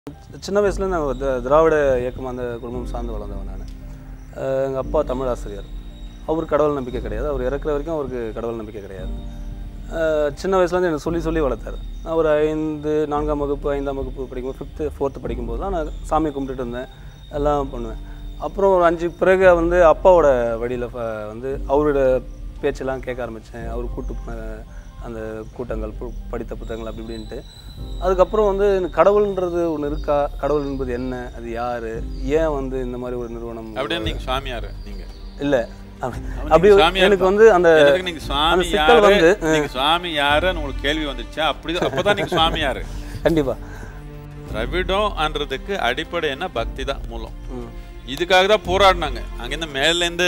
சின்ன வயசுலேருந்து நான் தி- திராவிட இயக்கம் அந்த குடும்பம் சார்ந்து வளர்ந்தவன் நான் எங்கள் அப்பா தமிழ் ஆசிரியர் அவர் கடவுள் நம்பிக்கை கிடையாது அவர் இறக்குற வரைக்கும் அவருக்கு கடவுள் நம்பிக்கை கிடையாது அஹ் சின்ன வயசுலேருந்து எனக்கு சொல்லி சொல்லி வளர்த்தாரு நான் ஒரு ஐந்து நான்காம் வகுப்பு ஐந்தாம் வகுப்பு படிக்கும்போது ஃபிஃப்த்து ஃபோர்த்து படிக்கும்போது தான் நான் சாமி கும்பிட்டுட்டு இருந்தேன் எல்லாம் பண்ணுவேன் அப்புறம் ஒரு அஞ்சு பிறகு வந்து அப்பாவோட வழியில் வந்து அவரோட பேச்செல்லாம் கேட்க ஆரம்பித்தேன் அவர் கூட்டு போன அந்த கூட்டங்கள் பு- படித்த புத்தகங்கள் அப்படி இப்படின்ட்டு அதுக்கப்புறம் வந்து எனக்கு கடவுள்ன்றது ஒன்று இருக்கா கடவுள் என்பது என்ன அது யார் ஏன் வந்து இந்த மாதிரி ஒரு நிறுவனம் அப்படியே நீங்க சுவாமியாரு நீங்க இல்லை அப்படி நீங்க அப்படி சாமியார் எனக்கு தான். வந்து அந்த எனக்கு நீங்க சுவாமி அந்த சிக்கல் யாரு வந்து நீங்க சுவாமி யாருன்னு உங்களுக்கு கேள்வி வந்துச்சா அப்படி அப்பதான் நீங்க சுவாமியாரு கண்டிப்பாக திராவிடம்ன்றதுக்கு அடிப்படை என்ன பக்தி தான் மூலம் ம் இதுக்காக தான் போராடினாங்க அங்கேருந்து மேலேருந்து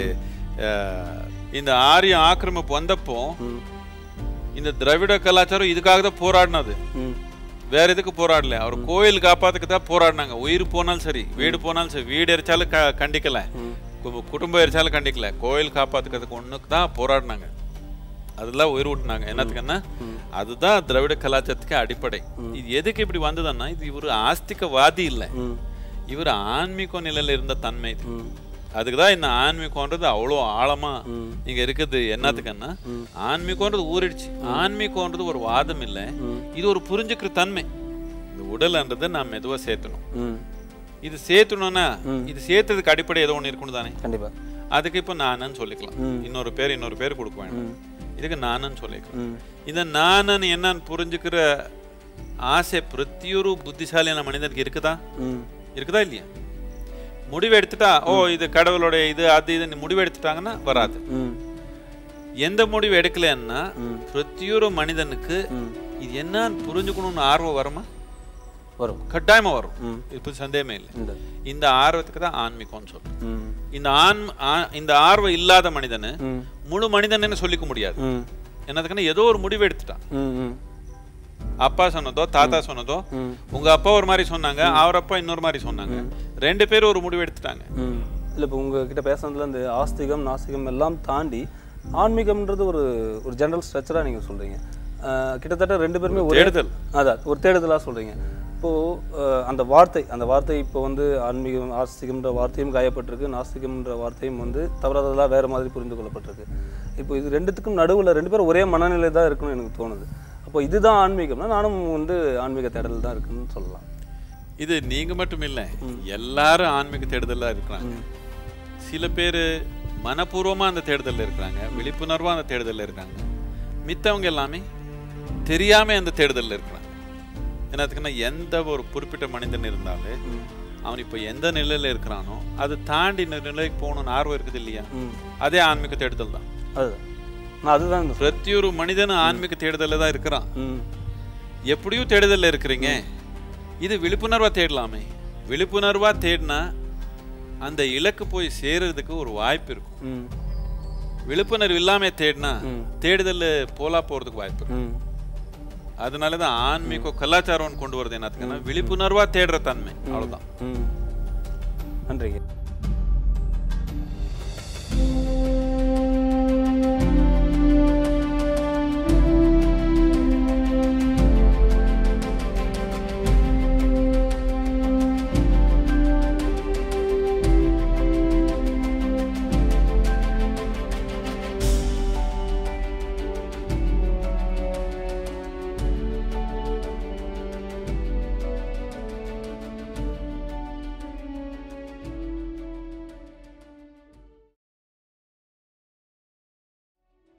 அஹ், இந்த ஆரிய ஆக்கிரமிப்பு வந்தப்போ ம் இந்த திராவிட கலாச்சாரம் இதுக்காக தான் போராடினது ம் வேற எதுக்கு போராடல அவர் கோயில் காப்பாத்துக்கு தான் போராடினாங்க உயிர் போனாலும் சரி வீடு போனாலும் சரி வீடு எரிச்சாலும் க கண்டிக்கல ம். கு- குடும்பம் எரிச்சாலும் கண்டிக்கல கோயில் காப்பாத்துக்கிறதுக்கு ஒண்ணுக்கு தான் போராடினாங்க அதெல்லாம் உயிர் விட்டுனாங்க என்னத்துக்குன்னா அதுதான் திராவிட கலாச்சாரத்துக்கு அடிப்படை இது எதுக்கு இப்படி வந்ததுன்னா இது இவர் ஆஸ்திகவாதி இல்லை ம் இவர் ஆன்மீக நிலையில இருந்த தன்மை இது ம் அதுக்கு தான் இந்த ஆன்மீகம்ன்றது அவ்வளோ ஆழமா ம். இங்க இருக்குது என்னத்துக்குன்னா ஆன்மீகம்ன்றது ஊறிடுச்சு ஆன்மீகம்ன்றது ஒரு வாதம் இல்லை ம். இது ஒரு புரிஞ்சுக்கிற தன்மை இந்த உடல்ன்றது நான் மெதுவா சேர்த்தணும் ம் இது சேர்த்தணும்னா இது சேர்த்ததுக்கு அடிப்படை ஏதோ ஒன்று இருக்கணும் தானே கண்டிப்பாக அதுக்கு இப்போ நானன்னு சொல்லிக்கலாம் ம். இன்னொரு பேர் இன்னொரு பேர் கொடுக்க வேண்டாம் ம் இதுக்கு நானன்னு சொல்லிக்கலாம் ம் இந்த நானன்னு என்னன்னு புரிஞ்சுக்கிற ஆசை பிரத்தியொரு புத்திசாலியான மனிதனுக்கு இருக்குதா ம் இருக்குதா இல்லையா முடிவு எடுத்துட்டா ஓ இது கடவுளுடைய இது அது இது முடிவு எடுத்துட்டாங்கன்னா வராது ம் எந்த முடிவு எடுக்கலன்னா ம். பிரத்தியொரு மனிதனுக்கு ம் இது என்னன்னு புரிஞ்சுக்கணும்னு ஆர்வம் வருமா வரும் கட்டாயமா வரும் ம் இப்போ சந்தேகமே இல்லை இந்த இந்த ஆர்வத்துக்கு தான் ஆன்மீகம்னு சொல்றோம் ம் இந்த ஆண் ஆ- இந்த ஆர்வம் இல்லாத மனிதனு ம் முழு மனிதன்னு சொல்லிக்க முடியாது ம் என்னதுக்குன்னா ஏதோ ஒரு முடிவு எடுத்துட்டான் ம் ம் அப்பா சொன்னதோ தாத்தா சொன்னதோ ம் உங்க அப்பா ஒரு மாதிரி சொன்னாங்க அவர் அப்பா இன்னொரு மாதிரி சொன்னாங்க ரெண்டு பேரும் ஒரு முடிவு எடுத்துட்டாங்க ம் இல்லை இப்போ உங்ககிட்ட பேசுனதுல இந்த ஆஸ்திகம் நாஸ்திகம் எல்லாம் தாண்டி ஆன்மீகம்ன்றது ஒரு ஒரு ஜெனரல் ஸ்ட்ரக்சராக நீங்கள் சொல்கிறீங்க கிட்டத்தட்ட ரெண்டு பேருமே ஒரே தேடுதல். அதான் ஒரு தேடுதலாக சொல்கிறீங்க இப்போது அந்த வார்த்தை அந்த வார்த்தை இப்போ வந்து ஆன்மீகம் ஆஸ்திகம்ன்ற வார்த்தையும் காயப்பட்டிருக்கு நாஸ்திகம்ன்ற வார்த்தையும் வந்து தவறாததாக வேறு மாதிரி புரிந்து கொள்ளப்பட்டிருக்கு இப்போ இது ரெண்டுத்துக்கும் நடுவில் ரெண்டு பேரும் ஒரே மனநிலை தான் இருக்குன்னு எனக்கு தோணுது அப்போ இதுதான் ஆன்மீகம்னா நானும் வந்து ஆன்மீக தேடல் தான் இருக்குன்னு சொல்லலாம் இது நீங்க மட்டும் இல்ல எல்லாரும் ஆன்மீக தேடுதல்ல இருக்கிறாங்க சில பேர் மனப்பூர்வமா அந்த தேடுதல்ல இருக்கிறாங்க விழிப்புணர்வா அந்த தேடுதல்ல இருக்காங்க மித்தவங்க எல்லாமே தெரியாம அந்த தேடுதல்ல இருக்கிறாங்க என்னத்துக்குன்னா எந்த ஒரு குறிப்பிட்ட மனிதன் இருந்தாலே அவன் இப்போ எந்த நிலையில இருக்கிறானோ அது தாண்டி இந்த நிலைக்கு போகணும்னு ஆர்வம் இருக்குது இல்லையா ம் அதே ஆன்மீக தேடுதல் தான் அதுதான் நான் அதுதான் இந்த பிரத்தியொரு மனிதனும் ஆன்மீக தேடுதல்ல தான் இருக்கிறான் ம் எப்படியோ தேடுதல்ல இருக்கிறீங்க இது விழிப்புணர்வா தேடலாமே விழிப்புணர்வா தேடினா அந்த இலக்கு போய் சேர்றதுக்கு ஒரு வாய்ப்பு இருக்கும் ம் விழிப்புணர்வு இல்லாம தேடினா தேடுதல்ல போலா போறதுக்கு வாய்ப்பு இருக்கும் ம் அதனாலதான் ஆன்மீக கலாச்சாரம் கொண்டு வருது என்னத்துக்குன்னா விழிப்புணர்வா தேடுற தன்மை அவ்வளவுதான் ம் நன்றிங்க